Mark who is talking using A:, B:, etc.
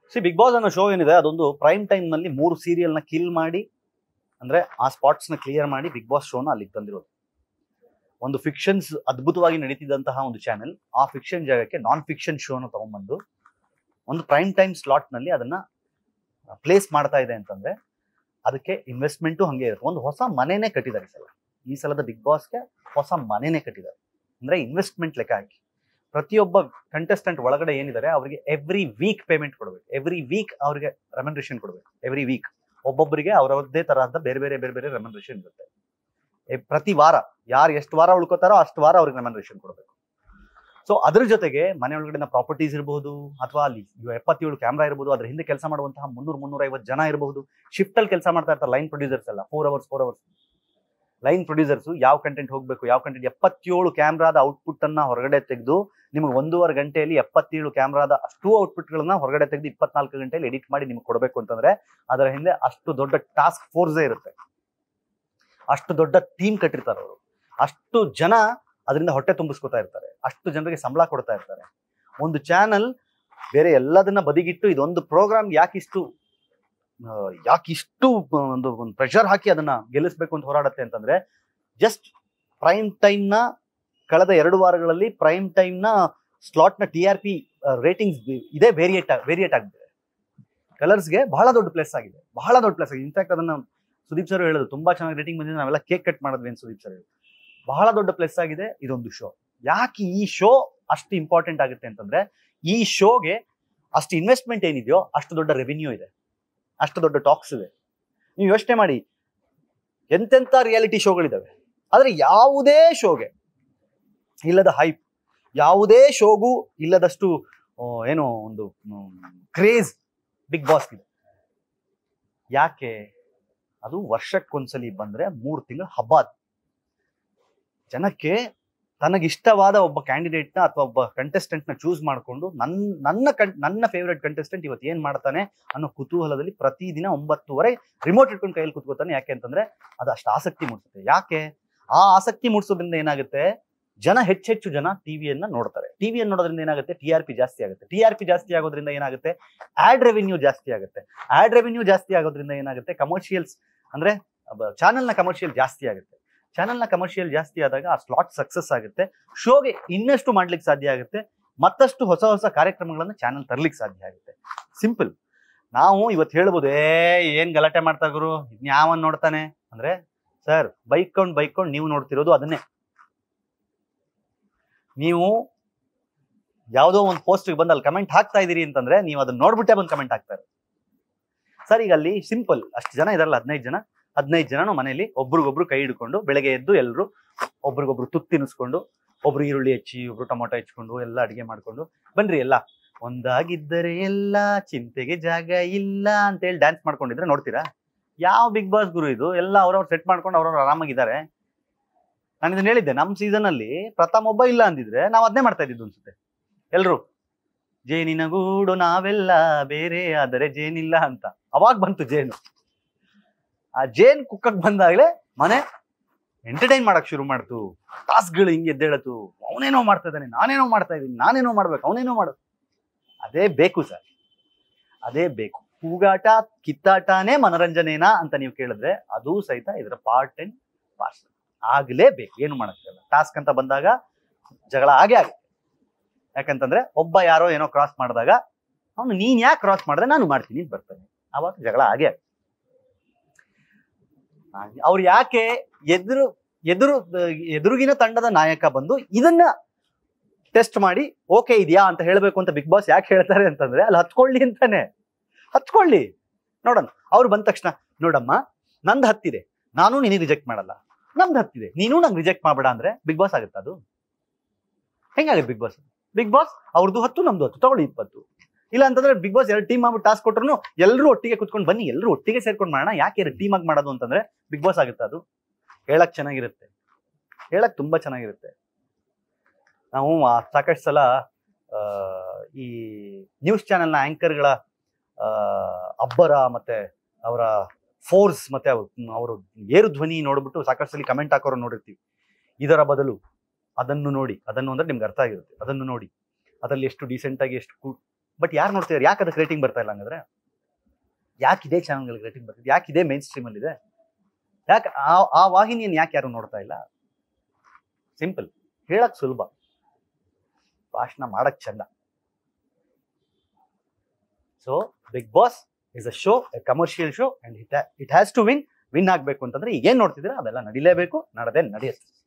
A: C Bigg Boss ಅನ್ನೋ show ಏನಿದೆ ಅದೊಂದು ಪ್ರೈಮ್ ಟೈಮ್ ನಲ್ಲಿ ಮೂರು ಸೀರಿಯಲ್ ನ ಕಿಲ್ ಮಾಡಿ ಅಂದ್ರೆ ಆ ಸ್ಪಾಟ್ಸ್ ನ ಕ್ಲಿಯರ್ ಮಾಡಿ ಬಿಗ್ ಬಾಸ್ ಶೋನ ಅಲ್ಲಿಗೆ ತಂದಿರೋದು ಒಂದು ಫಿಕ್ಷನ್ಸ್ ಅದ್ಭುತವಾಗಿ ನಡೀತಿದ್ದಂತಹ ಒಂದು ಚಾನೆಲ್ ಆ ಫಿಕ್ಷನ್ ಜಾಗಕ್ಕೆ ನಾನ್ ಫಿಕ್ಷನ್ ಶೋನ ತಗೊಂಡ್ಬಂದು ಒಂದು ಪ್ರೈಮ್ ಟೈಮ್ ಸ್ಲಾಟ್ ನಲ್ಲಿ ಅದನ್ನ ಪ್ಲೇಸ್ ಮಾಡ್ತಾ ಇದೆ ಅಂತಂದ್ರೆ ಅದಕ್ಕೆ ಇನ್ವೆಸ್ಟ್ಮೆಂಟು ಹಂಗೆ ಇರುತ್ತೆ ಒಂದು ಹೊಸ ಮನೆನೇ ಕಟ್ಟಿದ್ದಾರೆ ಈ ಸಲ ಈ ಸಲದ ಬಿಗ್ ಬಾಸ್ಗೆ ಹೊಸ ಮನೆನೇ ಕಟ್ಟಿದ್ದಾರೆ ಅಂದ್ರೆ ಇನ್ವೆಸ್ಟ್ಮೆಂಟ್ ಲೆಕ್ಕ ಹಾಕಿ ಪ್ರತಿಯೊಬ್ಬ ಕಂಟೆಸ್ಟೆಂಟ್ ಒಳಗಡೆ ಏನಿದ್ದಾರೆ ಅವರಿಗೆ ಎವ್ರಿ ವೀಕ್ ಪೇಮೆಂಟ್ ಕೊಡಬೇಕು ಎವ್ರಿ ವೀಕ್ ಅವರಿಗೆ ರೆಮಂಡ್ರೇಷನ್ ಕೊಡಬೇಕು ಎವ್ರಿ ವೀಕ್ ಒಬ್ಬೊಬ್ಬರಿಗೆ ಅವ್ರವ್ರದ್ದೇ ತರಹದ ಬೇರೆ ಬೇರೆ ಬೇರೆ ಬೇರೆ ರೆಮಂಡ್ರೇಷನ್ ಇರುತ್ತೆ ಎ- ಪ್ರತಿ ವಾರ ಯಾರು ಎಷ್ಟು ವಾರ ಉಳ್ಕೋತಾರೋ ಅಷ್ಟು ವಾರ ಅವ್ರಿಗೆ ರೆಮಂಡ್ರೇಷನ್ ಕೊಡಬೇಕು ಸೊ ಅದ್ರ ಜೊತೆಗೆ ಮನೆ ಒಳಗಡೆ ಪ್ರಾಪರ್ಟೀಸ್ ಇರಬಹುದು ಅಥವಾ ಅಲ್ಲಿ ಇವ ಎಪ್ಪತ್ತೇಳು ಕ್ಯಾಮ್ರಾ ಇರಬಹುದು ಅದ್ರ ಹಿಂದೆ ಕೆಲಸ ಮಾಡುವಂತಹ ಮುನ್ನೂರು ಮುನ್ನೂರ ಐವತ್ತು ಜನ ಇರಬಹುದು ಶಿಫ್ಟ್ ಅಲ್ಲಿ ಕೆಲಸ ಮಾಡ್ತಾ ಇರ್ತಾರೆ ಲೈನ್ ಪ್ರೊಡ್ಯೂಸರ್ಸ್ ಎಲ್ಲ four hours four hours line producers ಯಾವ ಕಂಟೆಂಟ್ ಹೋಗ್ಬೇಕು ಯಾವ ಕಂಟೆಂಟ್ ಎಪ್ಪತ್ತೇಳು ಕ್ಯಾಮ್ರಾದ ಔಟ್ಪುಟ್ ಅನ್ನ ಹೊರಗಡೆ ತೆಗೆದು ನಿಮಗೆ ಒಂದೂವರೆ ಗಂಟೆಯಲ್ಲಿ ಎಪ್ಪತ್ತೇಳು ಕ್ಯಾಮ್ರಾದ ಅಷ್ಟು ಔಟ್ಪುಟ್ ಗಳನ್ನ ಹೊರಗಡೆ ತೆಗೆದು ಇಪ್ಪತ್ನಾಲ್ಕು ಗಂಟೆಯಲ್ಲಿ ಎಡಿಟ್ ಮಾಡಿ ನಿಮ್ಗೆ ಕೊಡಬೇಕು ಅಂತಂದ್ರೆ ಅದರ ಹಿಂದೆ ಅಷ್ಟು ದೊಡ್ಡ ಟಾಸ್ಕ್ ಫೋರ್ಸೇ ಇರುತ್ತೆ ಅಷ್ಟು ದೊಡ್ಡ ಟೀಮ್ ಕಟ್ಟಿರ್ತಾರೆ ಅವರು ಅಷ್ಟು ಜನ ಅದರಿಂದ ಹೊಟ್ಟೆ ತುಂಬಿಸ್ಕೊತಾ ಇರ್ತಾರೆ ಅಷ್ಟು ಜನರಿಗೆ ಸಂಬಳ ಕೊಡ್ತಾ ಇರ್ತಾರೆ ಒಂದು ಚಾನಲ್ ಬೇರೆ ಎಲ್ಲದನ್ನ ಬದಿಗಿಟ್ಟು ಇದೊಂದು ಪ್ರೋಗ್ರಾಮ್ ಯಾಕಿಷ್ಟು ಆ, ಯಾಕಿಷ್ಟು ಒಂದು ಒಂದು ಪ್ರೆಷರ್ ಹಾಕಿ ಅದನ್ನ ಗೆಲ್ಲಿಸ್ಬೇಕು ಅಂತ ಹೋರಾಡುತ್ತೆ ಅಂತಂದ್ರೆ ಜಸ್ಟ್ ಪ್ರೈಮ್ ಟೈಮ್ ನ ಕಳೆದ ಎರಡು ವಾರಗಳಲ್ಲಿ ಪ್ರೈಮ್ ಟೈಮ್ ನ ಸ್ಲಾಟ್ ನ ಟಿ ಆರ್ ಪಿ ರೇಟಿಂಗ್ಸ್ ಇದೇ ವೇರಿಯೇಟ್ ವೇರಿಯೇಟ್ ಆಗಿದೆ ಕಲರ್ಸ್ಗೆ ಬಹಳ ದೊಡ್ಡ ಪ್ಲೇಸ್ ಆಗಿದೆ ಬಹಳ ದೊಡ್ಡ ಪ್ಲೇಸ್ ಆಗಿದೆ ಇನ್ಫ್ಯಾಕ್ಟ್ ಅದನ್ನ ಸುದೀಪ್ ಸರ್ ಹೇಳೋದು ತುಂಬಾ ಚೆನ್ನಾಗಿ ರೇಟಿಂಗ್ ಬಂದಿದೆ ನಾವೆಲ್ಲ ಕೇಕ್ ಕಟ್ ಮಾಡಿದ್ವಿ ಅಂತ ಸುದೀಪ್ ಸರ್ ಹೇಳಿ ಬಹಳ ದೊಡ್ಡ ಪ್ಲೇಸ್ ಆಗಿದೆ ಇದೊಂದು ಶೋ ಯಾಕೆ ಈ ಶೋ ಅಷ್ಟು ಇಂಪಾರ್ಟೆಂಟ್ ಆಗುತ್ತೆ ಅಂತಂದ್ರೆ ಈ ಶೋಗೆ ಅಷ್ಟು ಇನ್ವೆಸ್ಟ್ಮೆಂಟ್ ಏನಿದೆಯೋ ಅಷ್ಟು ದೊಡ್ಡ ರೆವಿನ್ಯೂ ಇದೆ ಅಷ್ಟು ದೊಡ್ಡ ಟಾಕ್ಸ್ ಇದೆ ನೀವು ಯೋಚನೆ ಮಾಡಿ ಎಂತೆಂಥ ರಿಯಾಲಿಟಿ ಶೋಗಳಿದಾವೆ ಆದ್ರೆ ಯಾವುದೇ ಶೋಗೆ ಇಲ್ಲದ ಹೈಪ್ ಯಾವುದೇ ಶೋಗೂ ಇಲ್ಲದಷ್ಟು ಆ, ಏನೋ ಒಂದು ಕ್ರೇಜ್ ಬಿಗ್ ಬಾಸ್ ಇದೆ ಯಾಕೆ ಅದು ವರ್ಷಕ್ಕೊಂದ್ಸಲಿ ಬಂದ್ರೆ ಮೂರು ತಿಂಗಳು ಹಬ್ಬ ಅದು. ಜನಕ್ಕೆ ತನಗಿಷ್ಟವಾದ ಒಬ್ಬ ಕ್ಯಾಂಡಿಡೇಟ್ ನ ಅಥವಾ ಒಬ್ಬ ಕಂಟೆಸ್ಟೆಂಟ್ ನ ಚೂಸ್ ಮಾಡ್ಕೊಂಡು ನನ್ನ ನನ್ನ ಕಂ- ನನ್ನ ಫೇವ್ರೆಟ್ ಕಂಟೆಸ್ಟೆಂಟ್ ಇವತ್ತು ಏನ್ ಮಾಡ್ತಾನೆ ಅನ್ನೋ ಕುತೂಹಲದಲ್ಲಿ ಪ್ರತಿದಿನ ಒಂಬತ್ತುವರೆ ರಿಮೋಟ್ ಇಟ್ಕೊಂಡು ಕೈಯಲ್ಲಿ ಕುತ್ಕೋತಾನೆ ಯಾಕೆ ಅಂತಂದ್ರೆ ಅದು ಅಷ್ಟು ಆಸಕ್ತಿ ಮೂಡಿಸುತ್ತೆ ಯಾಕೆ ಆ ಆಸಕ್ತಿ ಮೂಡಿಸೋದ್ರಿಂದ ಏನಾಗುತ್ತೆ ಜನ ಹೆಚ್ಚೆಚ್ಚು ಜನ ಟಿವಿಯನ್ನ ನೋಡ್ತಾರೆ ಟಿವಿಯನ್ನು ನೋಡೋದ್ರಿಂದ ಏನಾಗುತ್ತೆ ಟಿ ಆರ್ ಪಿ ಜಾಸ್ತಿ ಆಗುತ್ತೆ ಟಿ ಆರ್ ಪಿ ಜಾಸ್ತಿ ಆಗೋದ್ರಿಂದ ಏನಾಗುತ್ತೆ ಆಡ್ ರೆವಿನ್ಯೂ ಜಾಸ್ತಿ ಆಗುತ್ತೆ ಆಡ್ ರೆವಿನ್ಯೂ ಜಾಸ್ತಿ ಆಗೋದ್ರಿಂದ ಏನಾಗುತ್ತೆ ಕಮರ್ಷಿಯಲ್ಸ್ ಅಂದ್ರೆ ಚಾನೆಲ್ನ ಕಮರ್ಷಿಯಲ್ ಜಾಸ್ತಿ ಆಗುತ್ತೆ ಚಾನೆಲ್ನ ಕಮರ್ಷಿಯಲ್ ಜಾಸ್ತಿ ಆದಾಗ ಆ ಸ್ಲಾಟ್ ಸಕ್ಸಸ್ ಆಗುತ್ತೆ ಶೋಗೆ ಇನ್ನಷ್ಟು ಮಾಡ್ಲಿಕ್ಕೆ ಸಾಧ್ಯ ಆಗುತ್ತೆ ಮತ್ತಷ್ಟು ಹೊಸ ಹೊಸ ಕಾರ್ಯಕ್ರಮಗಳನ್ನ ಚಾನೆಲ್ ತರ್ಲಿಕ್ಕೆ ಸಾಧ್ಯ ಆಗುತ್ತೆ ಸಿಂಪಲ್ ನಾವು ಇವತ್ತು ಹೇಳ್ಬೋದು ಏ ಏನ್ ಗಲಾಟೆ ಮಾಡ್ತಾ ಗುರು ಯಾವನ್ ನೋಡ್ತಾನೆ ಅಂದ್ರೆ ಸರ್ ಬೈಕೊಂಡ್ ಬೈಕೊಂಡ್ ನೀವು ನೋಡ್ತಿರೋದು ಅದನ್ನೇ ನೀವು ಯಾವುದೋ ಒಂದು ಪೋಸ್ಟ್ ಬಂದು ಅಲ್ಲಿ ಕಮೆಂಟ್ ಹಾಕ್ತಾ ಇದೀರಿ ಅಂತಂದ್ರೆ ನೀವು ಅದನ್ನ ನೋಡ್ಬಿಟ್ಟೆ ಬಂದು ಕಮೆಂಟ್ ಹಾಕ್ತಾರೆ ಸರ್ ಈಗ ಅಲ್ಲಿ ಸಿಂಪಲ್ ಅಷ್ಟು ಜನ ಇದಾರಲ್ಲ ಹದಿನೈದು ಜನ ಹದಿನೈದು ಜನನು ಮನೆಯಲ್ಲಿ ಒಬ್ರಿಗೊಬ್ರು ಕೈ ಹಿಡ್ಕೊಂಡು ಬೆಳಗ್ಗೆ ಎದ್ದು ಎಲ್ಲರೂ ಒಬ್ರಿಗೊಬ್ರು ತುತ್ತು ತಿನ್ನಿಸ್ಕೊಂಡು ಒಬ್ರು ಈರುಳ್ಳಿ ಹೆಚ್ಚಿ ಒಬ್ರು ಟೊಮೊಟೊ ಹೆಚ್ಕೊಂಡು ಎಲ್ಲ ಅಡಿಗೆ ಮಾಡ್ಕೊಂಡು ಬನ್ರಿ ಎಲ್ಲ ಒಂದಾಗಿದ್ದರೆ ಎಲ್ಲ ಚಿಂತೆಗೆ ಜಾಗ ಇಲ್ಲ ಅಂತ ಹೇಳಿ ಡ್ಯಾನ್ಸ್ ಮಾಡ್ಕೊಂಡಿದ್ರೆ ನೋಡ್ತೀರಾ ಯಾವ ಬಿಗ್ ಬಾಸ್ ಗುರು ಇದು ಎಲ್ಲ ಅವ್ರವ್ರು ಸೆಟ್ ಮಾಡ್ಕೊಂಡು ಅವ್ರವ್ರು ಆರಾಮಾಗಿದ್ದಾರೆ ನಾನು ಇದನ್ನ ಹೇಳಿದ್ದೆ ನಮ್ಮ ಸೀಸನ್ ಅಲ್ಲಿ ಪ್ರಥಮ ಒಬ್ಬ ಇಲ್ಲ ಅಂದಿದ್ರೆ ನಾವು ಅದನ್ನೇ ಮಾಡ್ತಾ ಇದ್ದಿದ್ದು ಅನ್ಸುತ್ತೆ ಎಲ್ರು ಜೇನಿನ ಗೂಡು ನಾವೆಲ್ಲ ಬೇರೆ ಆದರೆ ಜೇನಿಲ್ಲ ಅಂತ ಅವಾಗ ಬಂತು ಜೇನು ಆ ಜೇನ್ ಕುಕ್ಕಕ್ ಬಂದಾಗಲೇ ಮನೆ ಎಂಟರ್ಟೈನ್ ಮಾಡಕ್ ಶುರು ಮಾಡ್ತು ಟಾಸ್ಕ್ಗಳು ಹಿಂಗೆ ಎದ್ದೇಳತು ಅವನೇನೋ ಮಾಡ್ತಾ ಇದ್ದಾನೆ ನಾನೇನೋ ಮಾಡ್ತಾ ಇದ್ದೀನಿ ನಾನೇನೋ ಮಾಡ್ಬೇಕು ಅವನೇನೋ ಮಾಡು ಅದೇ ಬೇಕು ಸರ್ ಅದೇ ಬೇಕು ಕೂಗಾಟ ಕಿತ್ತಾಟನೇ ಮನರಂಜನೆನಾ ಅಂತ ನೀವು ಕೇಳಿದ್ರೆ ಅದು ಸಹಿತ ಇದರ ಪಾರ್ಟ್ ಅಂಡ್ ಪಾರ್ಸಲ್ ಆಗ್ಲೇಬೇಕು ಏನು ಮಾಡಕ್ಕಾಗಲ್ಲ ಟಾಸ್ಕ್ ಅಂತ ಬಂದಾಗ ಜಗಳ ಆಗೇ ಆಗುತ್ತೆ ಯಾಕಂತಂದ್ರೆ ಒಬ್ಬ ಯಾರೋ ಏನೋ ಕ್ರಾಸ್ ಮಾಡಿದಾಗ ಅವನು ನೀನ್ ಯಾಕೆ ಕ್ರಾಸ್ ಮಾಡಿದ್ರೆ ನಾನು ಮಾಡ್ತೀನಿ ಅಂತ ಬರ್ತಾನೆ ಅವಾಗ ಜಗಳ ಆಗೇ ಆಗುತ್ತೆ ಅವ್ರು ಯಾಕೆ ಎದುರು ಎದುರು ಎದುರುಗಿನ ತಂಡದ ನಾಯಕ ಬಂದು ಇದನ್ನ ಟೆಸ್ಟ್ ಮಾಡಿ ಓಕೆ ಇದೆಯಾ ಅಂತ ಹೇಳ್ಬೇಕು ಅಂತ ಬಿಗ್ ಬಾಸ್ ಯಾಕೆ ಹೇಳ್ತಾರೆ ಅಂತಂದ್ರೆ ಅಲ್ಲಿ ಹತ್ಕೊಳ್ಳಿ ಅಂತಾನೆ ಹತ್ಕೊಳ್ಳಿ ನೋಡೋಣ ಅವ್ರು ಬಂದ ತಕ್ಷಣ ನೋಡಮ್ಮ ನಂದು ಹತ್ತಿದೆ ನಾನು ನಿನಗೆ ರಿಜೆಕ್ಟ್ ಮಾಡಲ್ಲ ನಮ್ದು ಹತ್ತಿದೆ ನೀನು ನಂಗೆ ರಿಜೆಕ್ಟ್ ಮಾಡಬೇಡ ಅಂದ್ರೆ ಬಿಗ್ ಬಾಸ್ ಆಗುತ್ತೆ ಅದು ಹೆಂಗಾಗುತ್ತೆ ಬಿಗ್ ಬಾಸ್ ಬಿಗ್ ಬಾಸ್ ಅವ್ರದ್ದು ಹತ್ತು ನಮ್ದು ಹತ್ತು ತಗೊಳ್ಳಿ ಇಪ್ಪತ್ತು ಇಲ್ಲ ಅಂತಂದ್ರೆ ಬಿಗ್ ಬಾಸ್ ಎರಡು ಟೀಮ್ ಮಾಡ್ಬಿಟ್ಟು ಟಾಸ್ಕ್ ಕೊಟ್ರು ಎಲ್ಲರೂ ಒಟ್ಟಿಗೆ ಕುತ್ಕೊಂಡು ಬನ್ನಿ ಎಲ್ಲರೂ ಒಟ್ಟಿಗೆ ಸೇರ್ಕೊಂಡು ಮಾಡೋಣ ಯಾಕೆ ಎರಡು ಟೀಮ್ ಆಗಿ ಮಾಡೋದು ಅಂತಂದ್ರೆ ಬಿಗ್ ಬಾಸ್ ಆಗುತ್ತೆ ಅದು ಹೇಳಕ್ ಚೆನ್ನಾಗಿರುತ್ತೆ ಹೇಳಕ್ ತುಂಬಾ ಚೆನ್ನಾಗಿರುತ್ತೆ ನಾವು ಆ ಸಾಕಷ್ಟು ಸಲ ಆ, ಈ ನ್ಯೂಸ್ ಚಾನೆಲ್ನ ಆಂಕರ್ಗಳ ಅಬ್ಬರ ಮತ್ತೆ ಅವರ ಫೋರ್ಸ್ ಮತ್ತೆ ಅವರು ಏರು ಧ್ವನಿ ನೋಡ್ಬಿಟ್ಟು ಸಾಕಷ್ಟು ಸಲ ಕಮೆಂಟ್ ಹಾಕೋರು ನೋಡಿರ್ತೀವಿ ಇದರ ಬದಲು ಅದನ್ನು ನೋಡಿ ಅದನ್ನು ಅಂದ್ರೆ ನಿಮ್ಗೆ ಅರ್ಥ ಆಗಿರುತ್ತೆ ಅದನ್ನು ನೋಡಿ ಅದರಲ್ಲಿ ಎಷ್ಟು ಡೀಸೆಂಟ್ ಆಗಿ ಎಷ್ಟು ಬಟ್ ಯಾರು ನೋಡ್ತಿದ್ದಾರೆ ಯಾಕೆ ಅದಕ್ಕೆ ರೇಟಿಂಗ್ ಬರ್ತಾ ಇಲ್ಲ ಹಂಗಂದ್ರೆ ಯಾಕೆ ಇದೇ ಚಾನಲ್ಗಳಿಗೆ ರೇಟಿಂಗ್ ಬರ್ತಿದೆ ಯಾಕೆ ಇದೇ ಮೈನ್ ಸ್ಟ್ರೀಮ್ ಅಲ್ಲಿ ಇದೆ ಯಾಕೆ ಆ ಆ ವಾಹಿನಿಯನ್ನು ಯಾಕೆ ಯಾರು ನೋಡ್ತಾ ಇಲ್ಲ ಸಿಂಪಲ್ ಹೇಳಕ್ ಸುಲಭ ಭಾಷಣ ಮಾಡಕ್ ಚಂದ so Bigg Boss is a show a commercial show and it it has to win win ಆಗ್ಬೇಕು ಅಂತಂದ್ರೆ ಈಗ ಏನ್ ನೋಡ್ತಿದ್ರೆ ಅದೆಲ್ಲ ನಡಿಲೇಬೇಕು ನಡೆದೇ ನಡೆಯುತ್ತೆ